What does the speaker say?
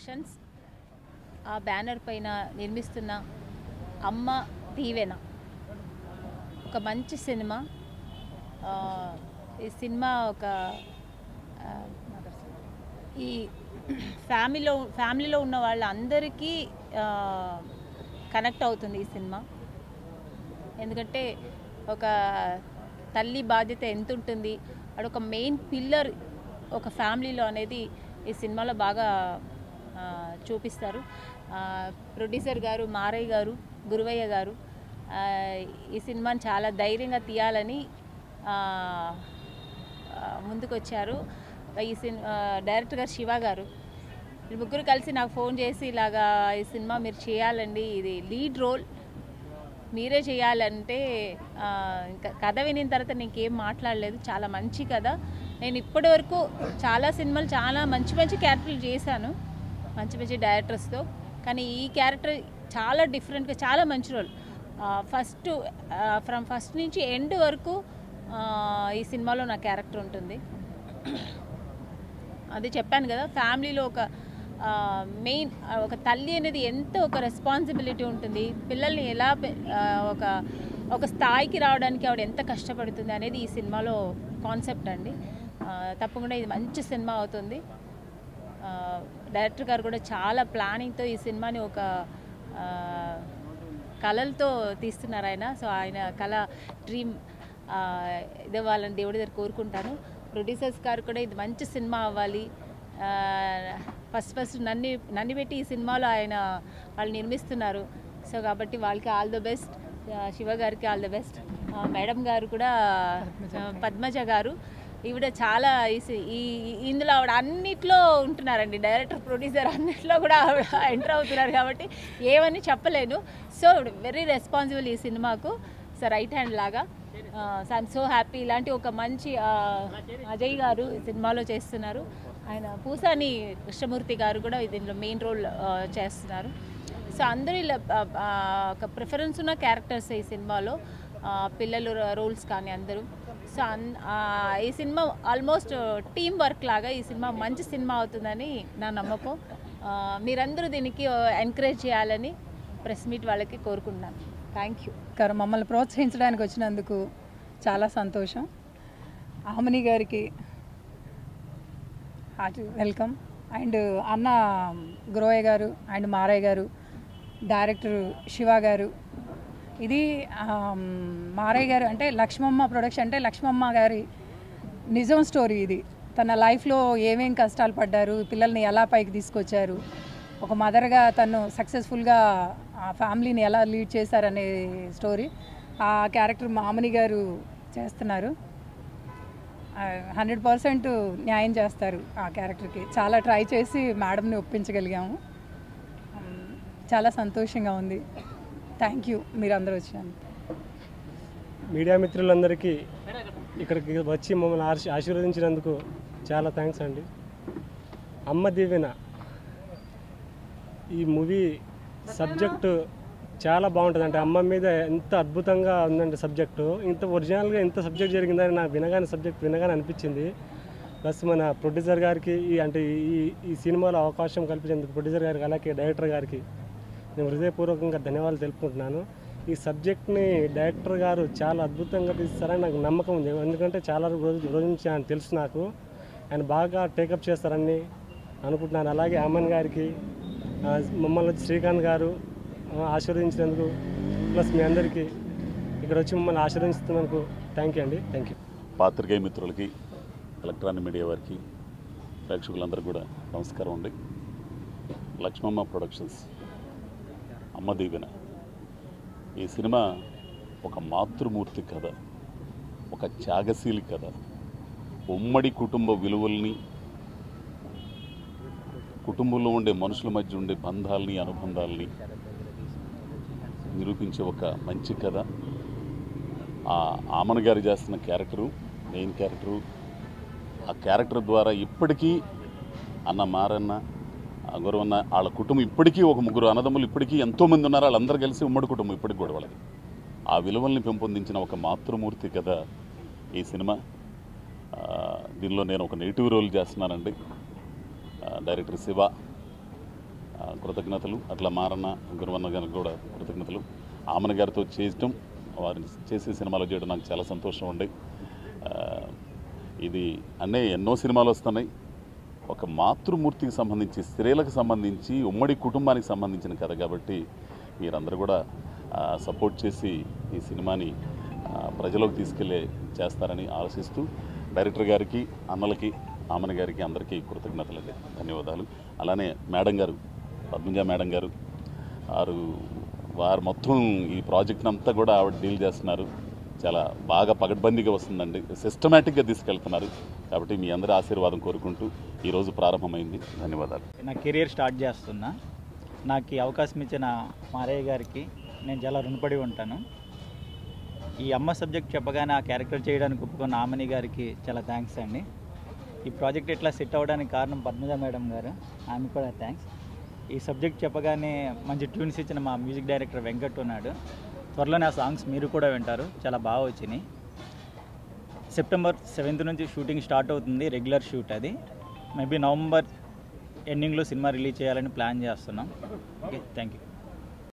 productions ఆ banner పైన నిర్మిస్తున్న అమ్మ దీవెన ఒక మంచి సినిమా ఆ, ఈ సినిమా ఒక ఆ, ఈ ఫ్యామిలీలో ఫ్యామిలీలో ఉన్న వాళ్ళందరికీ కనెక్ట్ అవుతుంది ఈ సినిమా ఎందుకంటే ఒక తల్లి బాధ్యత ఎంత ఉంటుంది అది ఒక మెయిన్ పిల్లర్ ఒక ఫ్యామిలీలో అనేది ఈ సినిమాలో బాగా ఆ, చూపిస్తారు ఆ, ప్రొడ్యూసర్ గారు మారయ్య గారు గురువయ్య గారు ఆ, ఈ సినిమాని చాలా ధైర్యంగా తీయాలని ఆ, ఆ, ముందుకొచ్చారు ఈ సినిమా డైరెక్టర్ గారు శివ గారు వీళ్ళు ముగ్గురు కలిసి నాకు ఫోన్ చేసి ఇలాగా ఈ సినిమా మీరు చేయాలండి ఇది లీడ్ రోల్ మీరే చేయాలంటే ఆ, ఇంకా కథ వినిన తర్వాత నీకేం మాట్లాడలేదు చాలా మంచి కథ నేను ఇప్పటి వరకు చాలా సినిమాలు చాలా మంచి మంచి క్యారెక్టర్లు చేశాను మంచి మంచి డైరెక్టర్స్తో కానీ ఈ క్యారెక్టర్ చాలా డిఫరెంట్గా చాలా మంచి రోల్ ఫస్ట్ ఫ్రమ్ ఫస్ట్ నుంచి ఎండ్ వరకు ఆ, ఈ సినిమాలో నా క్యారెక్టర్ ఉంటుంది అది చెప్పాను కదా ఫ్యామిలీలో ఒక మెయిన్ ఒక తల్లి అనేది ఎంత ఒక రెస్పాన్సిబిలిటీ ఉంటుంది పిల్లల్ని ఎలా పె- ఆ, ఒక ఒక స్థాయికి రావడానికి ఆవిడ ఎంత కష్టపడుతుంది అనేది ఈ సినిమాలో కాన్సెప్ట్ అండి ఆ, తప్పకుండా ఇది మంచి సినిమా అవుతుంది ఆ, డైరెక్టర్ గారు కూడా చాలా ప్లానింగ్తో ఈ సినిమాని ఒక ఆ, కళలతో తీస్తున్నారు ఆయన సో ఆయన కళ డ్రీమ్ ఇదే వాళ్ళని దేవుడి దగ్గర కోరుకుంటాను ప్రొడ్యూసర్స్ గారు కూడా ఇది మంచి సినిమా అవ్వాలి ఫస్ట్ ఫస్ట్ నన్ను నన్ను పెట్టి ఈ సినిమాలో ఆయన వాళ్ళు నిర్మిస్తున్నారు సో కాబట్టి వాళ్ళకి ఆల్ ద బెస్ట్ శివ గారికి ఆల్ ద బెస్ట్ మేడం గారు కూడా ఆ, పద్మజ గారు ఈవిడ చాలా ఈ సి- ఈ ఈ- ఇందులో ఆవిడ అన్నిట్లో ఉంటున్నారండి డైరెక్టర్ ప్రొడ్యూసర్ అన్నిట్లో కూడా ఆవిడ ఎంటర్ అవుతున్నారు కాబట్టి ఏమని చెప్పలేను సో వెరీ రెస్పాన్సిబుల్ ఈ సినిమాకు సో రైట్ హ్యాండ్ లాగా సో ఐఎమ్ సో హ్యాపీ ఇలాంటి ఒక మంచి ఆ, అజయ్ గారు ఈ సినిమాలో చేస్తున్నారు ఆయన పూసాని కృష్ణమూర్తి గారు కూడా దీనిలో మెయిన్ రోల్ చేస్తున్నారు సో అందరూ ఇలా ఆ, ఆ, ఒక ప్రిఫరెన్స్ ఉన్న క్యారెక్టర్స్ ఈ సినిమాలో ఆ, పిల్లలు రోల్స్ కానీ అందరూ సో అన్- ఆ, ఈ సినిమా ఆల్మోస్ట్ టీం వర్క్ లాగా ఈ సినిమా మంచి సినిమా అవుతుందని నా నమ్మకం ఆ, మీరందరూ దీనికి ఎంకరేజ్ చేయాలని ప్రెస్ మీట్ వాళ్ళకి కోరుకుంటున్నాను థ్యాంక్ యూ గారు మమ్మల్ని ప్రోత్సహించడానికి వచ్చినందుకు చాలా సంతోషం ఆమని గారికి హార్టీ వెల్కమ్ అండ్ అన్న గ్రోయ్ గారు అండ్ మారయ్య గారు డైరెక్టర్ శివ గారు ఇది ఆమ్, మారయ్య గారు అంటే లక్ష్మమ్మ ప్రొడక్షన్ అంటే లక్ష్మమ్మ గారి నిజం స్టోరీ ఇది తన లైఫ్లో ఏమేం కష్టాలు పడ్డారు పిల్లల్ని ఎలా పైకి తీసుకొచ్చారు ఒక మదర్గా తను సక్సెస్ఫుల్గా ఆ ఫ్యామిలీని ఎలా లీడ్ చేశారనే స్టోరీ ఆ క్యారెక్టర్ మామని గారు చేస్తున్నారు హండ్రెడ్ పర్సెంట్ న్యాయం చేస్తారు ఆ క్యారెక్టర్కి చాలా ట్రై చేసి మేడంని ఒప్పించగలిగాము ఉమ్, చాలా సంతోషంగా ఉంది థ్యాంక్ యూ మీరు అందరూ వచ్చినందుకు మీడియా మిత్రులందరికీ ఇక్కడికి వచ్చి మమ్మల్ని ఆశీ ఆశీర్వదించినందుకు చాలా థ్యాంక్స్ అండి అమ్మ దీవెన ఈ మూవీ సబ్జెక్టు చాలా బాగుంటుంది అంటే అమ్మ మీద ఎంత అద్భుతంగా ఉందండి సబ్జెక్టు ఇంత ఒరిజినల్గా ఇంత సబ్జెక్ట్ జరిగిందని నాకు వినగానే సబ్జెక్ట్ వినగానే అనిపించింది ప్లస్ మన ప్రొడ్యూసర్ గారికి ఈ అంటే ఈ ఈ సినిమాలో అవకాశం కల్పించేందుకు ప్రొడ్యూసర్ గారికి అలాగే డైరెక్టర్ గారికి నేను హృదయపూర్వకంగా ధన్యవాదాలు తెలుపుకుంటున్నాను ఈ సబ్జెక్ట్ని డైరెక్టర్ గారు చాలా అద్భుతంగా తీస్తారని నాకు నమ్మకం ఉంది ఎందుకంటే చాలా రోజు రోజు నుంచి ఆయన తెలుసు నాకు ఆయన బాగా టేకప్ చేస్తారని అనుకుంటున్నాను అలాగే అమన్ గారికి ఆ, మమ్మల్ని వచ్చి శ్రీకాంత్ గారు ఆ, ఆశీర్వదించినందుకు ప్లస్ మీ అందరికీ ఇక్కడ వచ్చి మమ్మల్ని ఆశీర్వదిస్తున్నందుకు థ్యాంక్ యూ అండి థ్యాంక్ యూ పాత్రికేయ మిత్రులకి ఎలక్ట్రానిక్ మీడియా వారికి ప్రేక్షకులందరికీ కూడా నమస్కారం అండి లక్ష్మమ్మ ప్రొడక్షన్స్ అమ్మ దీవెన ఈ సినిమా ఒక మాతృమూర్తి కథ ఒక త్యాగశీలి కథ ఉమ్మడి కుటుంబ విలువల్ని కుటుంబంలో ఉండే మనుషుల మధ్య ఉండే బంధాలని అనుబంధాలని నిరూపించే ఒక మంచి కథ ఆ ఆమన్ గారు చేస్తున్న క్యారెక్టరు మెయిన్ క్యారెక్టరు ఆ క్యారెక్టర్ ద్వారా ఇప్పటికీ అన్న మారన్న ఆ గురవన్న వాళ్ళ కుటుంబం ఇప్పటికీ ఒక ముగ్గురు అన్నదమ్ములు ఇప్పటికీ ఎంతోమంది ఉన్నారు వాళ్ళందరూ కలిసి ఉమ్మడి కుటుంబం ఇప్పటికి కూడా వాళ్ళది ఆ విలువల్ని పెంపొందించిన ఒక మాతృమూర్తి కథ ఈ సినిమా ఆ, దీనిలో నేను ఒక నెగిటివ్ రోల్ చేస్తున్నానండి ఆ, డైరెక్టర్ శివ కృతజ్ఞతలు అట్లా మారన్న గురువన్న గారికి కూడా కృతజ్ఞతలు ఆమన గారితో చేయటం వారిని చేసే సినిమాలో చేయడం నాకు చాలా సంతోషం ఉండే ఆ, ఇది అన్నీ ఎన్నో సినిమాలు వస్తున్నాయి ఒక మాతృమూర్తికి సంబంధించి స్త్రీలకు సంబంధించి ఉమ్మడి కుటుంబానికి సంబంధించిన కథ కాబట్టి మీరందరూ కూడా సపోర్ట్ చేసి ఈ సినిమాని ఆ, ప్రజలోకి తీసుకెళ్ళే చేస్తారని ఆశిస్తూ డైరెక్టర్ గారికి అన్నలకి ఆమన గారికి అందరికీ కృతజ్ఞతలండి ధన్యవాదాలు అలానే మేడం గారు పద్మజ మేడం గారు వారు వారు మొత్తం ఈ ప్రాజెక్ట్ని అంతా కూడా ఆవిడ డీల్ చేస్తున్నారు చాలా బాగా పగడ్బందీగా వస్తుందండి సిస్టమేటిక్గా తీసుకెళ్తున్నారు కాబట్టి మీ అందరి ఆశీర్వాదం కోరుకుంటూ ఈరోజు ప్రారంభమైంది ధన్యవాదాలు నా కెరియర్ స్టార్ట్ చేస్తున్నా నాకు ఈ అవకాశం ఇచ్చిన మారయ్య గారికి నేను చాలా రుణపడి ఉంటాను ఈ అమ్మ సబ్జెక్ట్ చెప్పగానే ఆ క్యారెక్టర్ చేయడానికి ఒప్పుకున్న ఆమని గారికి చాలా థ్యాంక్స్ అండి ఈ ప్రాజెక్ట్ ఇట్లా సెట్ అవ్వడానికి కారణం పద్మజ మేడం గారు ఆమె కూడా థ్యాంక్స్ ఈ సబ్జెక్ట్ చెప్పగానే మంచి ట్యూన్స్ ఇచ్చిన మా మ్యూజిక్ డైరెక్టర్ వెంకట్ ఉన్నాడు త్వరలోనే ఆ సాంగ్స్ మీరు కూడా వింటారు చాలా బాగా వచ్చినాయి సెప్టెంబర్ సెవెంత్ నుంచి షూటింగ్ స్టార్ట్ అవుతుంది రెగ్యులర్ షూట్ అది మేబీ నవంబర్ ఎండింగ్లో సినిమా రిలీజ్ చేయాలని ప్లాన్ చేస్తున్నాం ఓకే థ్యాంక్ యూ